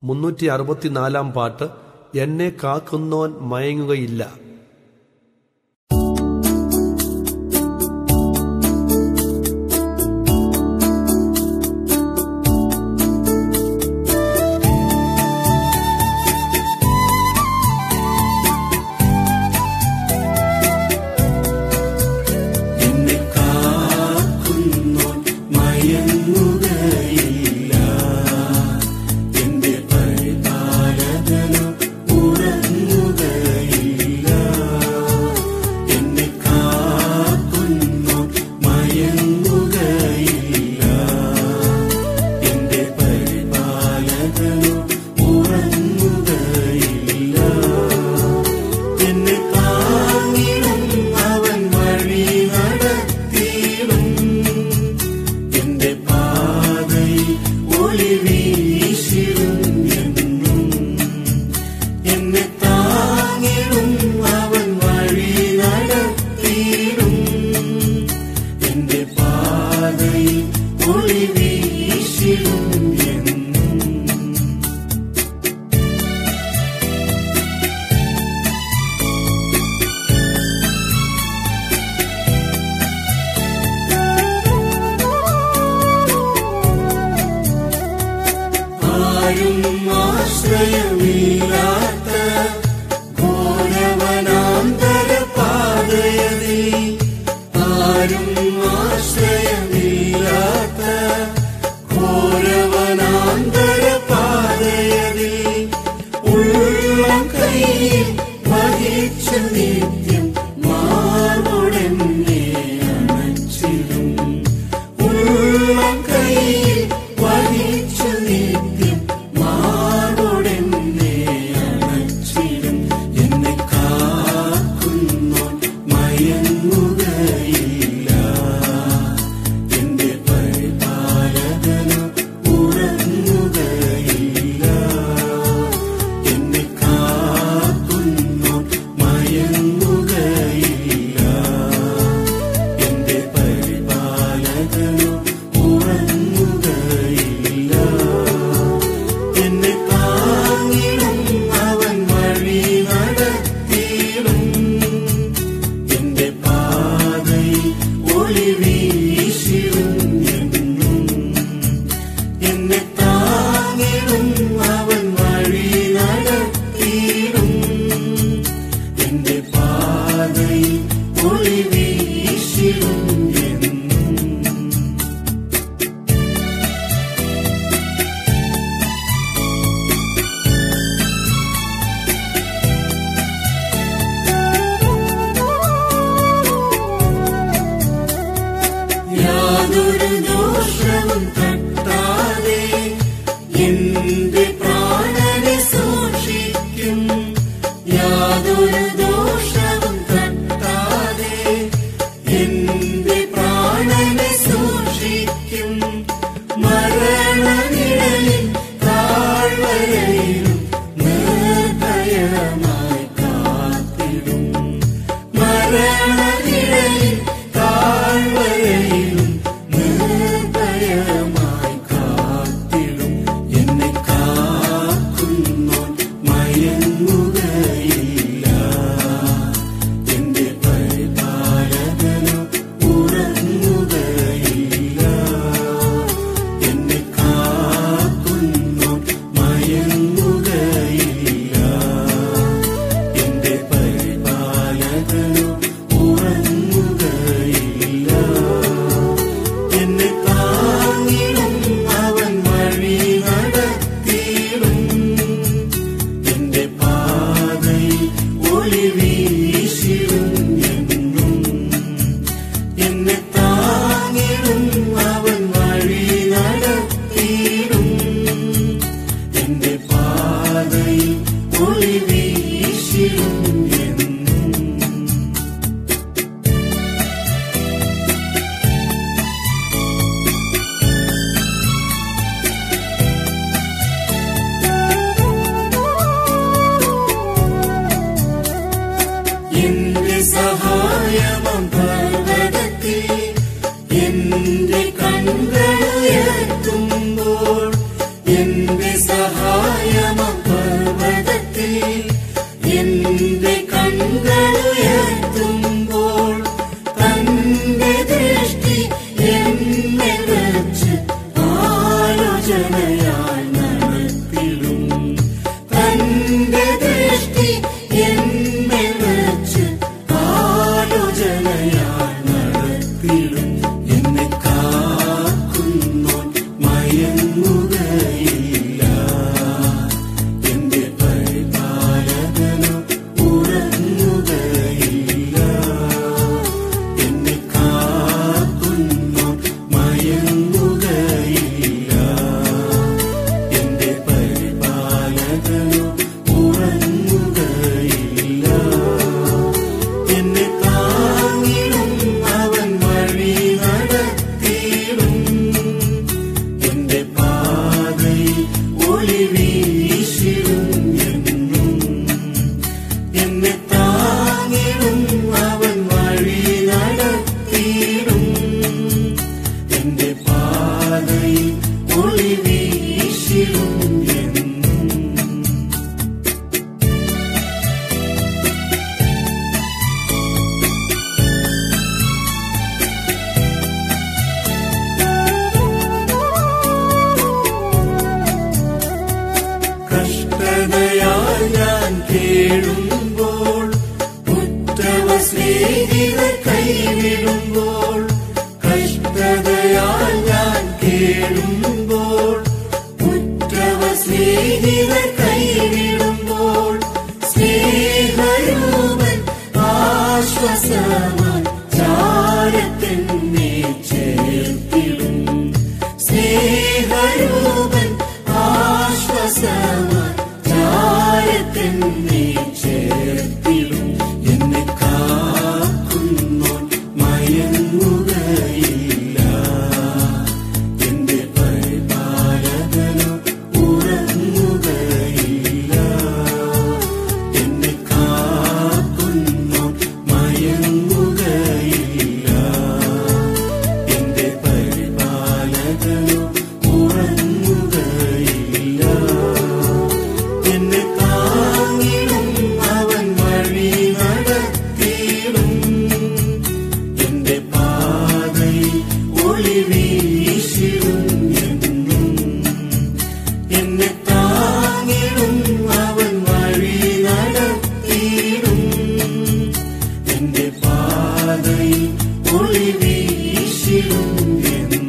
മുന്നൂറ്റി അറുപത്തിനാലാം പാട്ട് എന്നെ കാക്കുന്നോൻ മയങ്ങുകയില്ല എന്നെ കാക്കുന്നോൻ മയങ്ങുകയില്ല എന്റെ പരിപാലകനോ ഉറങ്ങുകയില്ല എന്നെ കാക്കുന്നോൻ മയങ്ങുകയില്ല എന്റെ പരിപാലകനോ ഉറങ്ങുകയില്ല എന്നെ താങ്ങിടും അവൻ വഴി നടത്തിയിടും എന്റെ പാതയിൽ ഒളി വീശിടും എന്നും എന്നെ താങ്ങിടും അവൻ വഴി നടത്തിയിടും എന്റെ പാതയിൽ ഒളി വീശിടും എന്നും ആരും ആശ്രയമില്ലാത്ത ഘോരവനാന്തര പാതയതിൽ ആരും ആശ്രയമില്ലാത്ത ഘോരവനാന്തര പാതയതിൽ ഉള്ളം കയ്യിൽ വഹിച്ച നിത്യം മാർവോടെന്നെ അണച്ചിടും ഉള്ളം കയ്യിൽ വഹിച്ച നിത്യം മാർവോടെന്നെ അണച്ചിടും എന്നെ കാക്കുന്നോൻ മയങ്ങുകയില്ല എന്റെ പരിപാലകനോ ഉറങ്ങുകയില്ല എന്നെ കാക്കുന്നോൻ മയങ്ങുകയില്ല എന്റെ പരിപാലകനോ ഉറങ്ങുകയില്ല എന്നെ താങ്ങിടും അവൻ വഴി നടത്തിയിടും എന്റെ പാതയിൽ ഒളി വീശിടും എന്നും എന്നെ താങ്ങിടും അവൻ വഴി നടത്തിയിടും എന്റെ പാതയിൽ ഒളി വീശിടും എന്നും യാതൊരു ദോഷവും തട്ടാതെ എന്റെ പ്രാണനെ സൂക്ഷിക്കും യാതൊരു ദോഷവും തട്ടാതെ എന്റെ പ്രാണനെ സൂക്ഷിക്കും മരണനിഴലിൽ താഴ്വരയിലും നിർഭയമായി കാത്തിടും മരണനിഴലിൽ താഴ്വരയിലും നിർഭയമായി കാത്തിടും എന്നെ കാക്കുന്നോൻ മയങ്ങുകയില്ല എന്റെ പരിപാലകനോ ഉറങ്ങുകയില്ല എന്നെ കാക്കുന്നോൻ മയങ്ങുകയില്ല എന്റെ പരിപാലകനോ ഉറങ്ങുകയില്ല എന്നെ താങ്ങിടും അവൻ വഴി നടത്തിയിടും എന്റെ പാതയിൽ ഒളി വീശിടും എന്നും എന്നെ താങ്ങിടും അവൻ വഴി നടത്തിയിടും എന്റെ പാതയിൽ ഒളി വീശിടും എന്നും എന്റെ സഹായമം പർവ്വതത്തിൽ എന്റെ കണ്ണുകളുയർത്തുമ്പോൾ എന്റെ സഹായ കഷ്ടതയാൽ ഞാൻ കേഴുമ്പോൾ ഉറ്റവ സ്നേഹിതർ കൈവിടുമ്പോൾ കഷ്ടതയാൽ ഞാൻ കേഴുമ്പോൾ ഉറ്റവ സ്നേഹിതർ കൈവിടുമ്പോൾ സ്നേഹരൂപൻ ആശ്വാസമായി ചാരത്തെന്നെ ചേർത്തിടും സ്നേഹരൂപൻ ആശ്വാസമായി ചാരത്തെന്നെ ചേർത്തിടും എന്നെ കാക്കുന്നോൻ മയങ്ങുകയില്ല എന്റെ പരിപാലകനോ ഉറങ്ങുകയില്ല എന്നെ കാക്കുന്നോൻ മയങ്ങുകയില്ല എന്റെ പരിപാലകനോ ഉറങ്ങുകയില്ല എന്നെ താങ്ങിടും അവൻ വഴി നടത്തിയിടും എന്റെ പാതയിൽ ഒളി വീശിടും എന്നും എന്നെ താങ്ങിടും അവൻ വഴി നടത്തിയിടും എന്റെ പാതയിൽ ഒളി വീശിടും എന്നും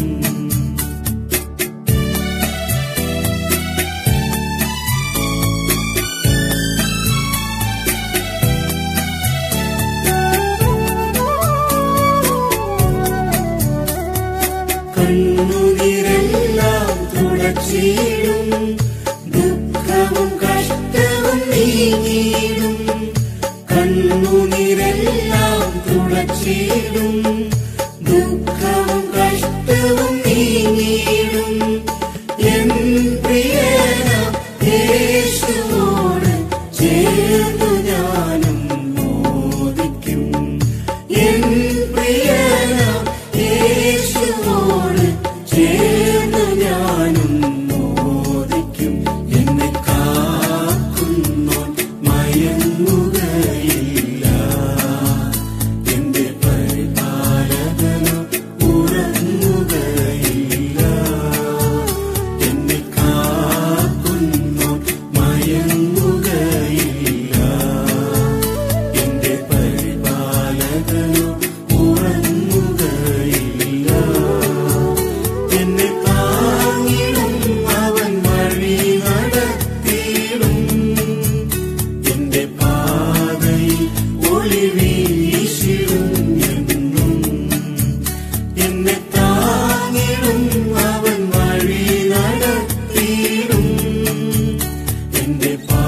കണ്ണുനീരെല്ലാം തുടച്ചിടും ദുഃഖവും കഷ്ടവും നീങ്ങിയിടും കണ്ണുനീരെല്ലാം തുടച്ചിടും ദുഃഖവും കഷ്ടവും നീങ്ങിയിടും എൻ പ്രിയന യേശുവോട് ചേർന്നു ഞാനും മോദിക്കും എൻ പ്രിയന യേശുവോട് ചേർന്നു ഞാനും മോദിക്കും എന്നെ കാക്കുന്നോൻ മയങ്ങുകയില്ല എന്റെ പരിപാലകനോ ഉറങ്ങുകയില്ല എന്നെ കാക്കുന്നോൻ മയങ്ങുകയില്ല എന്റെ പരിപാലകനോ ഉറങ്ങുകയില്ല എന്നെ താങ്ങിടും അവൻ വഴി നടത്തിയിടും എന്റെ പാതയിൽ ഒളി വീശിടും എന്നും എന്നെ താങ്ങിടും അവൻ വഴി നടത്തിയിടും എന്റെ പാ